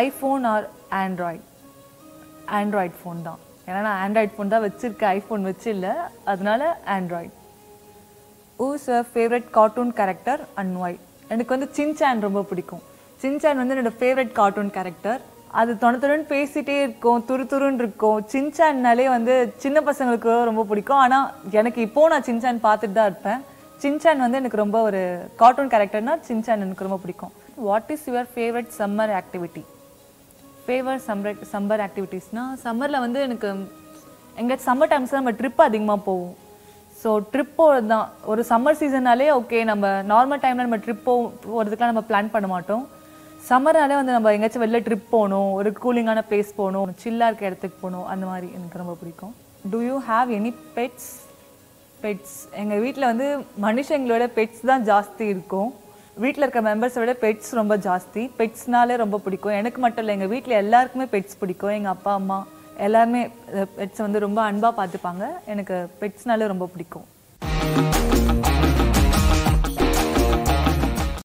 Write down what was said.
iPhone or Android Android phone தான் ஏன்னா நான் ஆண்ட்ராய்ட் ஃபோன் தான் வச்சுருக்கேன் ஐஃபோன் வச்சு இல்லை அதனால Android use uh favourite cartoon character and why எனக்கு வந்து சின்சான் ரொம்ப பிடிக்கும் சின்சான் வந்து என்னோட ஃபேவரட் கார்ட்டூன் கேரக்டர் அது தொணத்துடன் பேசிட்டே இருக்கும் துரு துருன்னு இருக்கும் சின்சான்னாலே வந்து சின்ன பசங்களுக்கு ரொம்ப பிடிக்கும் ஆனால் எனக்கு இப்போ நான் சின்சான் பார்த்துட்டு தான் இருப்பேன் சின்சான் வந்து எனக்கு ரொம்ப ஒரு கார்ட்டூன் கேரக்டர்னா சின்சான் எனக்கு ரொம்ப பிடிக்கும் what is your favourite summer activity favour summer summer ஆக்டிவிட்டீஸ்னால் சம்மரில் வந்து எனக்கு எங்கேயாச்சும் சம்மர் டைம்ஸ் நம்ம ட்ரிப் அதிகமாக போவோம் ஸோ ட்ரிப் போகிறது தான் ஒரு சம்மர் சீசன்னாலே ஓகே நம்ம நார்மல் டைமில் நம்ம ட்ரிப் போ போகிறதுக்குலாம் நம்ம பிளான் பண்ண மாட்டோம் சம்மர்னாலே வந்து நம்ம எங்கேயாச்சும் வெளில ட்ரிப் போகணும் ஒரு கூலிங்கான பிளேஸ் போகணும் சில்லாக இருக்க இடத்துக்கு போகணும் அந்த மாதிரி எனக்கு ரொம்ப பிடிக்கும் do you have any pets pets எங்கள் வீட்டில் வந்து மனுஷங்களோட பெட்ஸ் தான் ஜாஸ்தி இருக்கும் வீட்டில் இருக்க மெம்பர்ஸை விட பெட்ஸ் ரொம்ப ஜாஸ்தி பெட்ஸ்னாலே ரொம்ப பிடிக்கும் எனக்கு மட்டும் இல்லை எங்கள் வீட்டில் எல்லாருக்குமே பெட்ஸ் பிடிக்கும் எங்கள் அப்பா அம்மா எல்லாருமே பெட்ஸை வந்து ரொம்ப அன்பாக பார்த்துப்பாங்க எனக்கு பெட்ஸ்னாலே ரொம்ப பிடிக்கும்